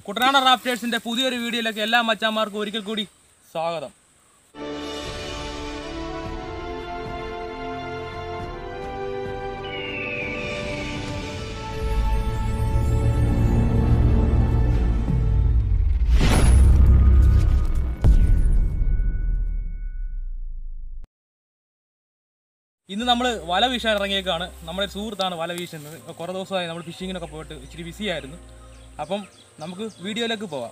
കുട്ടനാട റാഫ്റ്റേഴ്സിന്റെ പുതിയൊരു വീഡിയോയിലേക്ക് എല്ലാ മച്ചാന്മാർക്കും ഒരിക്കൽ കൂടി സ്വാഗതം ഇന്ന് നമ്മൾ വല വീശാൻ ഇറങ്ങിയേക്കാണ് നമ്മുടെ ഒരു സുഹൃത്താണ് വല വീശുന്നത് കുറേ ദിവസമായി നമ്മൾ ഫിഷിങ്ങിനൊക്കെ പോയിട്ട് ഇച്ചിരി ബിസി ആയിരുന്നു അപ്പം നമുക്ക് വീഡിയോയിലേക്ക് പോവാം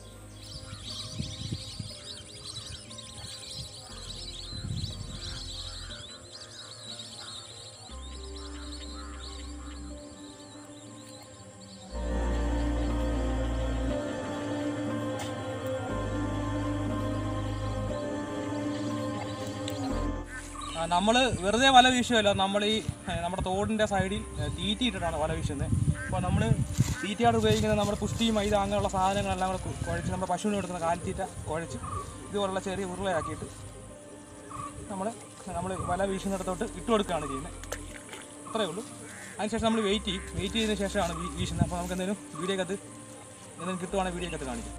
നമ്മൾ വെറുതെ വല വീശുമല്ലോ നമ്മൾ ഈ ഏഹ്, നമ്മുടെ തോടിൻ്റെ സൈഡിൽ ഏഹ്, തീറ്റി ഇട്ടിട്ടാണ് വല വീശുന്നത് അപ്പോൾ നമ്മൾ തീറ്റയായിട്ട് ഉപയോഗിക്കുന്ന നമ്മുടെ പുഷ്ടി മൈദ അങ്ങനെയുള്ള സാധനങ്ങളെല്ലാം കൂടെ കു- കുഴച്ച് നമ്മുടെ പശുവിന് കൊടുക്കുന്ന കാലിത്തീറ്റ കുഴച്ച് ഇതുപോലുള്ള ചെറിയ ഉരുളയാക്കിയിട്ട് നമ്മൾ നമ്മൾ വല വീശുന്നിടത്തോട്ട് ഇട്ട് കൊടുക്കുകയാണ് ചെയ്യുന്നത് അത്രയേ ഉള്ളൂ അതിനുശേഷം നമ്മൾ വെയിറ്റ് ചെയ്യും വെയിറ്റ് ചെയ്തതിന് ശേഷമാണ് വീ- വീശുന്നത് അപ്പോൾ നമുക്ക് എന്തെങ്കിലും വീഡിയോക്കകത്ത് എന്തെങ്കിലും കിട്ടുവാണെങ്കിൽ വീഡിയോക്കകത്ത് കാണിക്കും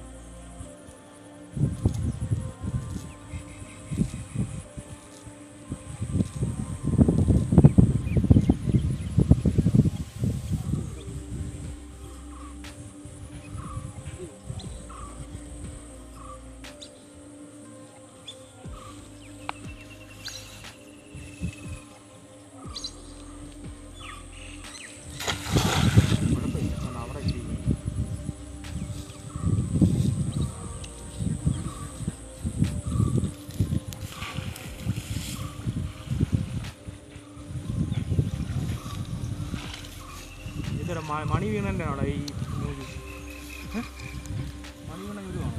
ഇതൊരു മണി വീണൻ്റെ അവിടെ ഈ നൂല് ഏ? മണി വീണ നൂലുമാണോ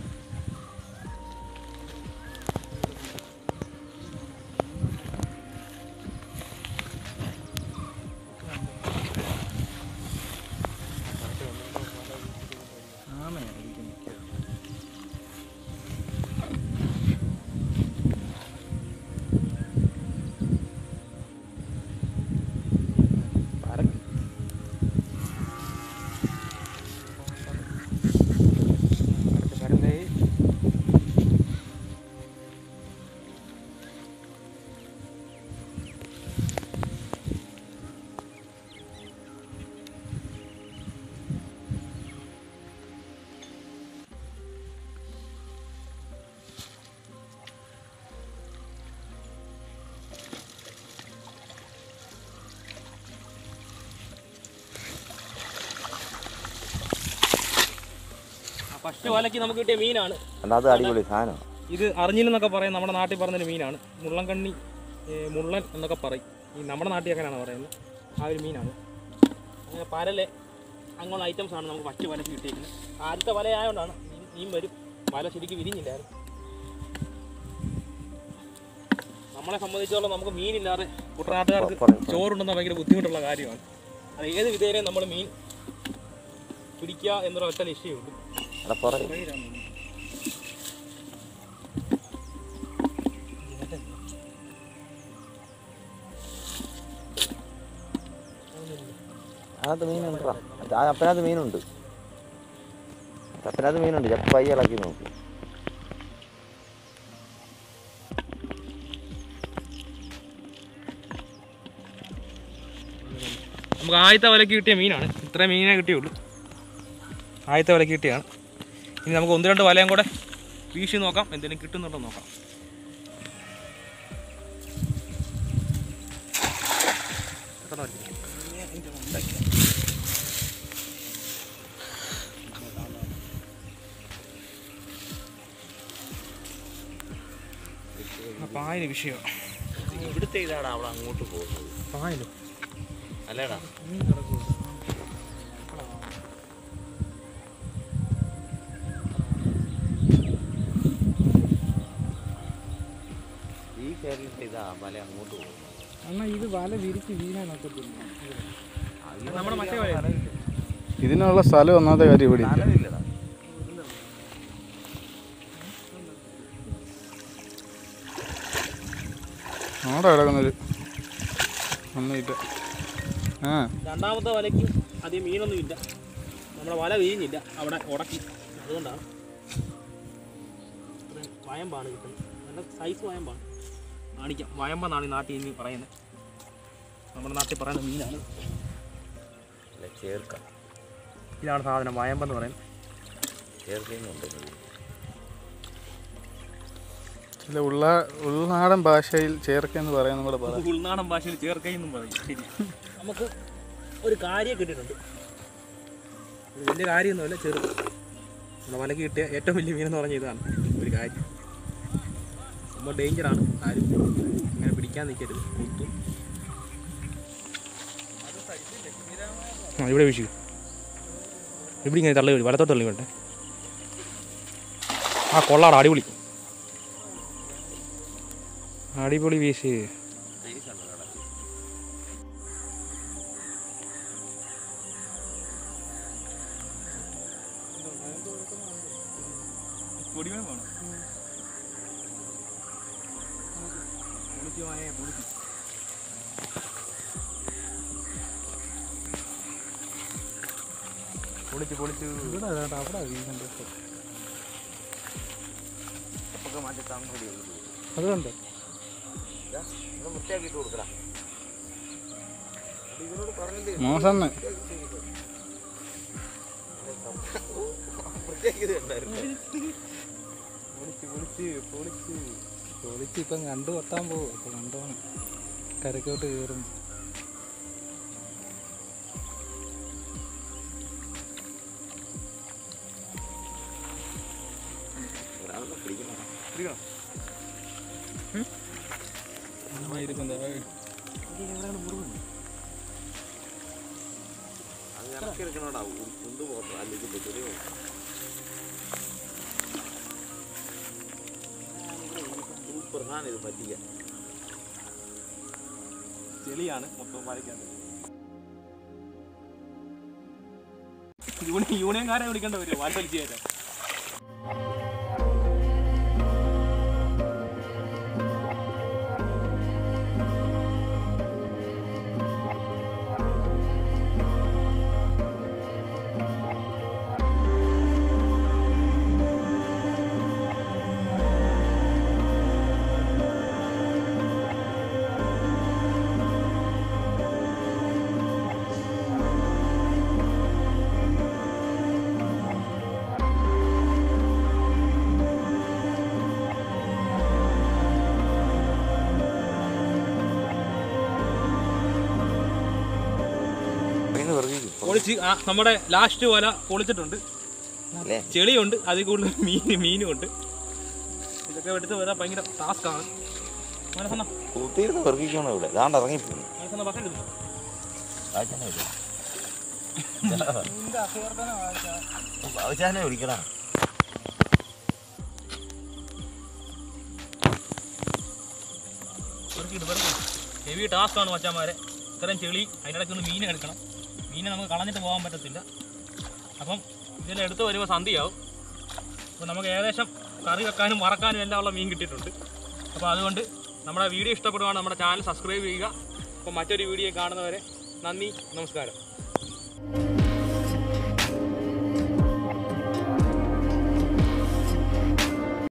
ഫസ്റ്റ് വലയ്ക്ക് നമുക്ക് കിട്ടിയ മീനാണ് അല്ല അത് അടിപൊളി സാധനം ഇത് അറിഞ്ഞില്ലെന്നൊക്കെ പറയും നമ്മുടെ നാട്ടിൽ പറഞ്ഞൊരു മീനാണ് മുള്ളൻകണ്ണി ഏ, മുള്ളൻ എന്നൊക്കെ പറയും ഈ നമ്മുടെ നാട്ടിൽ അങ്ങനെയാണ് പറയുന്നത് ആ ഒരു മീനാണ് അങ്ങനെ പരല് അങ്ങനെയുള്ള ഐറ്റംസ് ആണ് നമുക്ക് ഫസ്റ്റ് വലയ്ക്ക് കിട്ടിയിരിക്കുന്നത് ആദ്യത്തെ വല ആയതുകൊണ്ടാണ് മീൻ മീൻ വരും വല ശരിക്കും വിരിഞ്ഞില്ലായിരുന്നു നമ്മളെ സംബന്ധിച്ചോളം നമുക്ക് മീനില്ലാതെ കുട്ടനാട്ടുകാർക്ക് ചോറുണ്ടെന്ന ഭയങ്കര ബുദ്ധിമുട്ടുള്ള കാര്യമാണ് അത് ഏത് വിധേനയും നമ്മൾ മീൻ പിടിക്കുക എന്നുള്ള ഒറ്റ ലക്ഷ്യമുള്ളൂ അവിടെ പുറകെ അതിനകത്ത് മീനുണ്ട് ആ അപ്പനകത്ത് മീനുണ്ട് അപ്പനകത്ത് മീനുണ്ട് ചിലപ്പോൾ പയ്യ ഇളക്കി നോക്കി നമുക്ക് ആദ്യത്തെ വിലക്ക് കിട്ടിയ മീനാണ് ഇത്ര മീനേ കിട്ടിയുള്ളൂ ആദ്യത്തെ വിലക്ക് കിട്ടിയാണ് ഇനി നമുക്ക് ഒന്ന് രണ്ട് വലയും കൂടെ വീശി നോക്കാം എന്തെങ്കിലും കിട്ടുന്നുണ്ടോ എന്ന് നോക്കാം പായല് വിഷയമാണ് ഇവിടുത്തെ ഇതാണ് അവിടെ അങ്ങോട്ട് പോകുന്നത് പായലും അല്ലേടാ ഈ കേരളത്തിൽ ഇതാ മല അങ്ങോട്ട് പോകുന്നത് അണ്ണാ ഇത് വല വിരിച്ച് വീണാൻ ഒക്കത്തില്ല നമ്മുടെ മറ്റേ വല ഇതിനുള്ള സ്ഥലം ഒന്നാമത്തെ കാര്യം ഇവിടെ ഇല്ല സ്ഥലമില്ലടാ അവിടെ കിടക്കുന്നൊരു ഒന്നുമില്ല ആ രണ്ടാമത്തെ വലയ്ക്ക് അധികം മീനൊന്നും ഇല്ല നമ്മുടെ വല വീഞ്ഞില്ല അവിടെ ഉടക്കി അതുകൊണ്ടാണ് ഇത്രയും വയമ്പാണ് കിട്ടുന്നത് നല്ല സൈസ് വയമ്പാണ് കാണിക്കാം വയമ്പെന്നാണ് ഈ നാട്ടിൽ ഇനി പറയുന്നത് നമ്മുടെ നാട്ടിൽ പറയുന്ന മീനാണ് അല്ല ചേർക്ക ഇതാണ് സാധനം വയമ്പെന്ന് പറയുന്നത് ചേർക്കുന്നുണ്ട് ചില ഉള്ള ഉൾനാടൻ ഭാഷയിൽ ചേർക്കെന്ന് പറയുന്ന കൂടെ പറയാം ഉൾനാടൻ ഭാഷയിൽ ചേർക്കയെന്നും പറയും ശരി നമുക്ക് ഒരു കാര്യം കിട്ടിയിട്ടുണ്ട് ഒരു വലിയ കാര്യമൊന്നുമല്ല ചെറു നമ്മുടെ വലക്ക് കിട്ടിയ ഏറ്റവും വലിയ മീനെന്ന് പറഞ്ഞ ഇതാണ് ഒരു കാര്യം നമ്മൾ ഡേഞ്ചറാണ് ആരും ഇങ്ങനെ പിടിക്കാൻ നിൽക്കരുത് കുത്തും ആ ഇവിടെ വീശു ഇവിടെ ഇങ്ങനെ തള്ളി വരും വലത്തോട്ട് തള്ളി വേണ്ടേ ആ കൊള്ളാടാ അടിപൊളി അടിപൊളി വീശ് പൊടിമേ വേണം പൊളിച്ച് വായേ പൊളിച്ച് പൊളിച്ച് പൊളിച്ച് ഇവിടെ അവിടെ വീഴുന്നുണ്ട് ഒക്കെ മാറ്റി തങ്ങൂടി അതുകൊണ്ട് വൃത്തിയാക്കിയിട്ട് കൊടുക്കടാ ഇവരോട് പറഞ്ഞില്ലേ മോശന്ന് വൃത്തിയാക്കിയത് ഉണ്ടായിരുന്നു പൊളിച്ച് പൊളിച്ച് പൊളിച്ച് പൊളിച്ച് ഇപ്പം കണ്ടു കൊത്താൻ പോകും അപ്പം കണ്ടോണം കരക്കോട്ട് കയറും ഒരാളെ പിടിക്കണം പിടിക്കണം അത് ഇറക്കി എടുക്കണോടാ ഉന്ത് പോട്ടോ അല്ലെങ്കിൽ ചെറിയ സൂപ്പർ സാധനം ഇത് പറ്റിക്കാൻ ചെളിയാണ് മൊത്തം വരയ്ക്കാറ് യൂണിയൻ യൂണിയൻകാരെ വിളിക്കേണ്ട വരുമോ വാൽ വലിച്ചു കയറ്റാൻ പൊളിച്ച് ആ നമ്മുടെ ലാസ്റ്റ് വല പൊളിച്ചിട്ടുണ്ട് അല്ലേ ചെളിയുണ്ട് അതിൽ കൂടുതൽ മീൻ മീനും ഉണ്ട് ഇതൊക്കെ എടുത്ത് വരാൻ ഭയങ്കര ടാസ്ക്കാണ് മനസ്സെന്നാ കൂട്ടിയിരുന്ന് വെറുപ്പിക്കണം ഇവിടെ ദാണ്ട് ഇറങ്ങിപ്പോയി മനസ്സെന്നാ ഭക്ഷണം എടുക്കും വായിച്ചാനെ വിളിക്കണം വായിച്ചാനെ വിളിക്കണം പെറുക്കിയിട്ട് പെറുക്കി ഹെവി ടാസ്ക്കാണ് മച്ചാന്മാരെ ഇത്രയും ചെളി അതിനിടയ്ക്ക് ഒന്ന് മീൻ എടുക്കണം മീനെ നമുക്ക് കളഞ്ഞിട്ട് പോകാൻ പറ്റത്തില്ല അപ്പം ഇതെല്ലാം എടുത്ത് വരുമ്പോൾ സന്ധ്യയാവും അപ്പോൾ നമുക്ക് ഏകദേശം കറി വെക്കാനും മറക്കാനും എല്ലാം ഉള്ള മീൻ കിട്ടിയിട്ടുണ്ട് അപ്പോൾ അതുകൊണ്ട് നമ്മുടെ വീഡിയോ ഇഷ്ടപ്പെടുവാണ് നമ്മുടെ ചാനൽ സബ്സ്ക്രൈബ് ചെയ്യുക അപ്പോൾ മറ്റൊരു വീഡിയോ കാണുന്നവരെ നന്ദി നമസ്കാരം